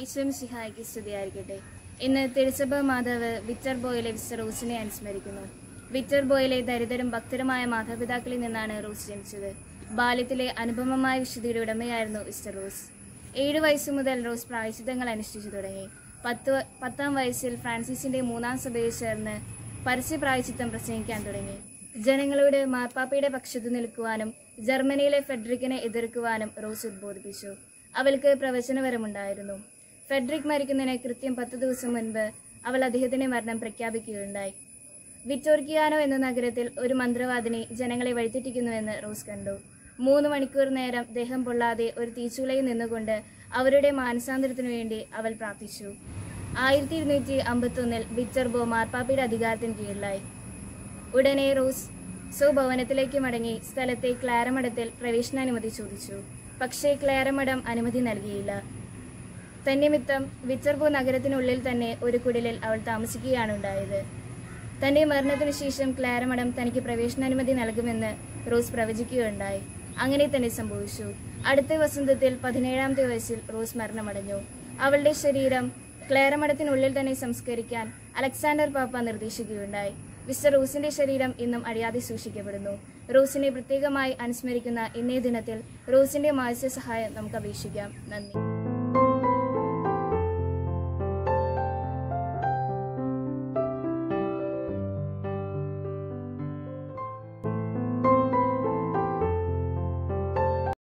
ഈശ്വം സിഹായിക്ക് സ്തുതിയായിരിക്കട്ടെ ഇന്ന് തിരുസഭ മാതാവ് വിക്ടർ ബോയിലെ വിസ്റ്റർ റൂസിനെ അനുസ്മരിക്കുന്നു വിക്ടർ ബോയിലെ ദരിദ്രരും ഭക്തരുമായ മാതാപിതാക്കളിൽ നിന്നാണ് റൂസ് ജനിച്ചത് ബാല്യത്തിലെ അനുപമമായ വിശുദ്ധിയുടെ ഉടമയായിരുന്നു വിസ്റ്റർ റൂസ് ഏഴു വയസ്സു മുതൽ റോസ് പ്രായശിതങ്ങൾ അനുഷ്ഠിച്ചു തുടങ്ങി പത്ത് വ- പത്താം വയസ്സിൽ ഫ്രാൻസിസിന്റെ മൂന്നാം സഭയിൽ ചേർന്ന് പരസ്യ പ്രായച്ചിത്തം പ്രസംഗിക്കാൻ തുടങ്ങി ജനങ്ങളോട് മാർപ്പാപ്പയുടെ പക്ഷത്തു നിൽക്കുവാനും ജർമ്മനിയിലെ ഫെഡറിക്കിനെ എതിർക്കുവാനും റോസ് ഉദ്ബോധിപ്പിച്ചു അവൾക്ക് പ്രവചനപരമുണ്ടായിരുന്നു ഫെഡറിക് മരിക്കുന്നതിന് കൃത്യം പത്ത് ദിവസം മുൻപ് അവൾ അദ്ദേഹത്തിന്റെ മരണം പ്രഖ്യാപിക്കുകയുണ്ടായി വിറ്റോർക്കിയാനോ എന്ന നഗരത്തിൽ ഒരു മന്ത്രവാദിനി ജനങ്ങളെ വഴിതെറ്റിക്കുന്നുവെന്ന് റോസ് കണ്ടു മൂന്ന് മണിക്കൂർ നേരം ദേഹം പൊള്ളാതെ ഒരു തീച്ചുളയിൽ നിന്നുകൊണ്ട് അവരുടെ മാനസാന്തരത്തിനു വേണ്ടി അവൾ പ്രാർത്ഥിച്ചു ആയിരത്തി ഇരുന്നൂറ്റി അമ്പത്തൊന്നിൽ വിക്ടർ ബോ മാർപ്പാപ്പയുടെ അധികാരത്തിന് കീഴിലായി ഉടനെ റോസ് സ്വഭവനത്തിലേക്ക് മടങ്ങി സ്ഥലത്തെ ക്ലാരമഠത്തിൽ പ്രവേശനാനുമതി ചോദിച്ചു പക്ഷേ ക്ലാരമഠം അനുമതി നൽകിയില്ല തന്നിമിത്തം വിച്ചർപോ നഗരത്തിനുള്ളിൽ തന്നെ ഒരു കുടിലിൽ അവൾ താമസിക്കുകയാണ് ഉണ്ടായത് തന്റെ മരണത്തിനു ശേഷം ക്ലാരമഠം തനിക്ക് പ്രവേശനാനുമതി നൽകുമെന്ന് റോസ് പ്രവചിക്കുകയുണ്ടായി അങ്ങനെ തന്നെ സംഭവിച്ചു അടുത്ത വസന്തത്തിൽ പതിനേഴാമത്തെ വയസ്സിൽ റോസ് മരണമടഞ്ഞു അവളുടെ ശരീരം ക്ലാരമഠത്തിനുള്ളിൽ തന്നെ സംസ്കരിക്കാൻ അലക്സാണ്ടർ പാപ്പ നിർദ്ദേശിക്കുകയുണ്ടായി മിസ്റ്റർ റോസിന്റെ ശരീരം ഇന്നും അഴിയാതെ സൂക്ഷിക്കപ്പെടുന്നു റോസിനെ പ്രത്യേകമായി അനുസ്മരിക്കുന്ന ഇന്നേ ദിനത്തിൽ റോസിന്റെ മാനസിക സഹായം നമുക്ക് അപേക്ഷിക്കാം നന്ദി